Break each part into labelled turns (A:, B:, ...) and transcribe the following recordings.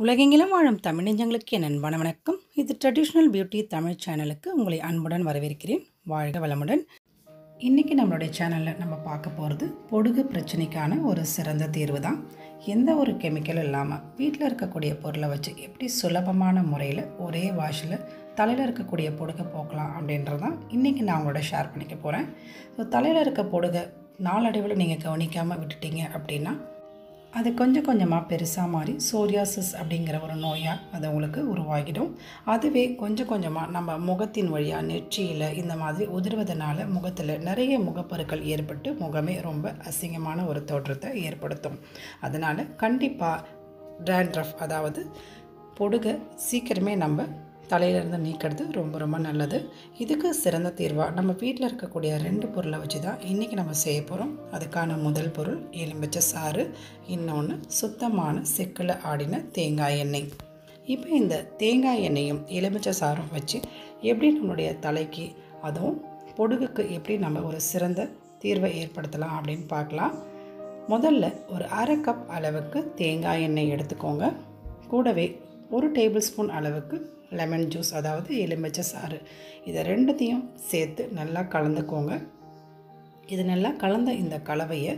A: உலகெங்கிலும் வாழும் தமிழ் நெஞ்சங்களுக்கு என் அன்பான வணக்கம் இது ட்ரெடிஷ்னல் பியூட்டி தமிழ் சேனலுக்கு உங்களை அன்புடன் வரவேற்கிறேன் வாழ்க வளமுடன் இன்றைக்கி நம்மளுடைய சேனலில் நம்ம பார்க்க போகிறது பொடுகு பிரச்சனைக்கான ஒரு சிறந்த தீர்வு தான் எந்த ஒரு கெமிக்கலும் இல்லாமல் வீட்டில் இருக்கக்கூடிய பொருளை வச்சு எப்படி சுலபமான முறையில் ஒரே வாஷில் தலையில் இருக்கக்கூடிய பொடுகை போக்கலாம் அப்படின்றது தான் இன்றைக்கி நான் உங்களோட ஷேர் பண்ணிக்க போகிறேன் ஸோ தலையில் இருக்க பொடுகை நாளடைவில் நீங்கள் கவனிக்காமல் விட்டுட்டீங்க அப்படின்னா அது கொஞ்சம் கொஞ்சமாக பெருசாக மாறி சோரியாசிஸ் அப்படிங்கிற ஒரு நோயாக அது உங்களுக்கு உருவாகிடும் அதுவே கொஞ்சம் கொஞ்சமாக நம்ம முகத்தின் வழியாக நெற்றியில் இந்த மாதிரி உதிர்வதனால முகத்தில் நிறைய முகப்பருக்கள் ஏற்பட்டு முகமே ரொம்ப அசிங்கமான ஒரு தோற்றத்தை ஏற்படுத்தும் அதனால் கண்டிப்பாக ட்ராண்ட்ரஃப் அதாவது பொடுகை சீக்கிரமே நம்ம தலையிலேருந்து நீக்கிறது ரொம்ப ரொம்ப நல்லது இதுக்கு சிறந்த தீர்வாக நம்ம வீட்டில் இருக்கக்கூடிய ரெண்டு பொருளை வச்சு தான் இன்றைக்கி நம்ம செய்ய போகிறோம் அதுக்கான முதல் பொருள் எலும்பிச்சை சாறு இன்னொன்று சுத்தமான செக்கில் ஆடின தேங்காய் எண்ணெய் இப்போ இந்த தேங்காய் எண்ணெயும் எலுமிச்சை சாரும் வச்சு எப்படி நம்மளுடைய தலைக்கு அதுவும் பொடுகுக்கு எப்படி நம்ம ஒரு சிறந்த தீர்வை ஏற்படுத்தலாம் அப்படின்னு பார்க்கலாம் முதல்ல ஒரு அரை கப் அளவுக்கு தேங்காய் எண்ணெய் எடுத்துக்கோங்க கூடவே ஒரு டேபிள் ஸ்பூன் அளவுக்கு லெமன் ஜூஸ் அதாவது எலுமிச்சை சாறு இதை ரெண்டுத்தையும் சேர்த்து நல்லா கலந்துக்கோங்க இது நல்லா கலந்த இந்த கலவையை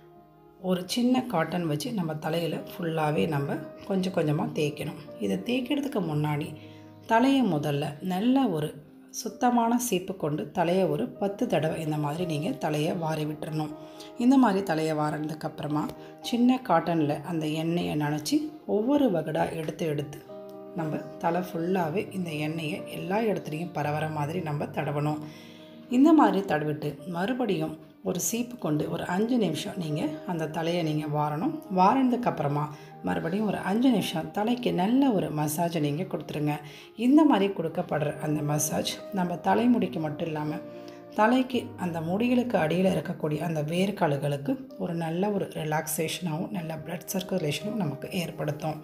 A: ஒரு சின்ன காட்டன் வச்சு நம்ம தலையில் ஃபுல்லாகவே நம்ம கொஞ்சம் கொஞ்சமாக தேய்க்கணும் இதை தேய்க்கிறதுக்கு முன்னாடி தலையை முதல்ல நல்ல ஒரு சுத்தமான சீப்பு கொண்டு தலையை ஒரு பத்து தடவை இந்த மாதிரி நீங்கள் தலையை வாரி விட்டுறணும் இந்த மாதிரி தலையை வாரினதுக்கப்புறமா சின்ன காட்டனில் அந்த எண்ணெயை நனைச்சி ஒவ்வொரு வகடாக எடுத்து எடுத்து நம்ம தலை ஃபுல்லாகவே இந்த எண்ணெயை எல்லா இடத்துலையும் பரவற மாதிரி நம்ம தடவணும் இந்த மாதிரி தடவிட்டு மறுபடியும் ஒரு சீப்பு கொண்டு ஒரு அஞ்சு நிமிஷம் நீங்கள் அந்த தலையை நீங்கள் வாரணும் வாரினதுக்கப்புறமா மறுபடியும் ஒரு அஞ்சு நிமிஷம் தலைக்கு நல்ல ஒரு மசாஜை நீங்கள் கொடுத்துருங்க இந்த மாதிரி கொடுக்கப்படுற அந்த மசாஜ் நம்ம தலைமுடிக்கு மட்டும் இல்லாமல் தலைக்கு அந்த முடிகளுக்கு அடியில் இருக்கக்கூடிய அந்த வேர்க்காலுகளுக்கு ஒரு நல்ல ஒரு ரிலாக்ஸேஷனாகவும் நல்ல பிளட் சர்க்குலேஷனும் நமக்கு ஏற்படுத்தும்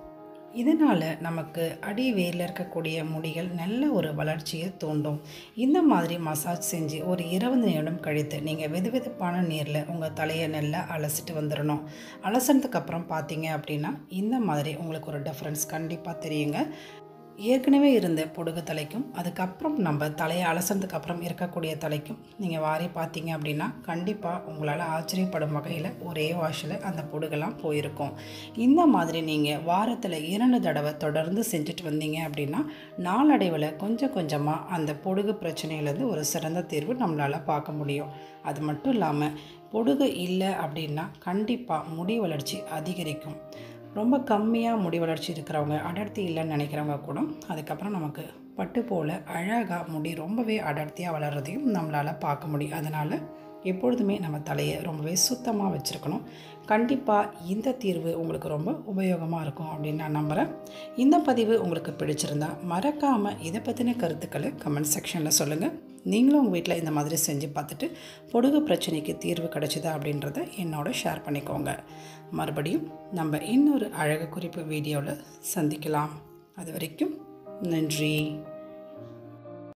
A: இதனால் நமக்கு அடி வேரில் இருக்கக்கூடிய முடிகள் நல்ல ஒரு வளர்ச்சியை தூண்டும் இந்த மாதிரி மசாஜ் செஞ்சு ஒரு இருபது நிமிடம் கழித்து நீங்கள் வெது வெதுப்பான நீரில் உங்கள் தலையை நல்லா அலசிட்டு வந்துடணும் அலசினதுக்கப்புறம் பார்த்தீங்க அப்படின்னா இந்த மாதிரி உங்களுக்கு ஒரு டிஃப்ரென்ஸ் கண்டிப்பாக தெரியுங்க ஏற்கனவே இருந்த பொடுகு தலைக்கும் அதுக்கப்புறம் நம்ம தலையை அலசினதுக்கு அப்புறம் இருக்கக்கூடிய தலைக்கும் நீங்கள் வாரி பார்த்தீங்க அப்படின்னா கண்டிப்பாக உங்களால் ஆச்சரியப்படும் வகையில் ஒரே வாஷில் அந்த பொடுகெல்லாம் போயிருக்கும் இந்த மாதிரி நீங்கள் வாரத்தில் இரண்டு தடவை தொடர்ந்து செஞ்சுட்டு வந்தீங்க அப்படின்னா நாளடைவில் கொஞ்சம் கொஞ்சமாக அந்த பொடுகு பிரச்சனையிலேருந்து ஒரு சிறந்த தீர்வு நம்மளால் பார்க்க முடியும் அது மட்டும் இல்லாமல் பொடுகு இல்லை அப்படின்னா கண்டிப்பாக முடி வளர்ச்சி அதிகரிக்கும் ரொம்ப கம்மியாக முடி வளர்ச்சி இருக்கிறவங்க அடர்த்தி இல்லைன்னு நினைக்கிறவங்க கூட அதுக்கப்புறம் நமக்கு பட்டு போல் அழகாக முடி ரொம்பவே அடர்த்தியாக வளர்கிறதையும் நம்மளால் பார்க்க முடியும் அதனால் எப்பொழுதுமே நம்ம தலையை ரொம்பவே சுத்தமாக வச்சுருக்கணும் கண்டிப்பாக இந்த தீர்வு உங்களுக்கு ரொம்ப உபயோகமாக இருக்கும் அப்படின்னு நான் நம்புகிறேன் இந்த பதிவு உங்களுக்கு பிடிச்சிருந்தா மறக்காமல் இதை பற்றின கருத்துக்களை கமெண்ட் செக்ஷனில் சொல்லுங்கள் நீங்களும் உங்கள் வீட்டில் இந்த மாதிரி செஞ்சு பார்த்துட்டு பொடுகு பிரச்சனைக்கு தீர்வு கிடைச்சிதா அப்படின்றத என்னோட ஷேர் பண்ணிக்கோங்க மறுபடியும் நம்ம இன்னொரு அழகு குறிப்பு வீடியோவில் சந்திக்கலாம் அது வரைக்கும் நன்றி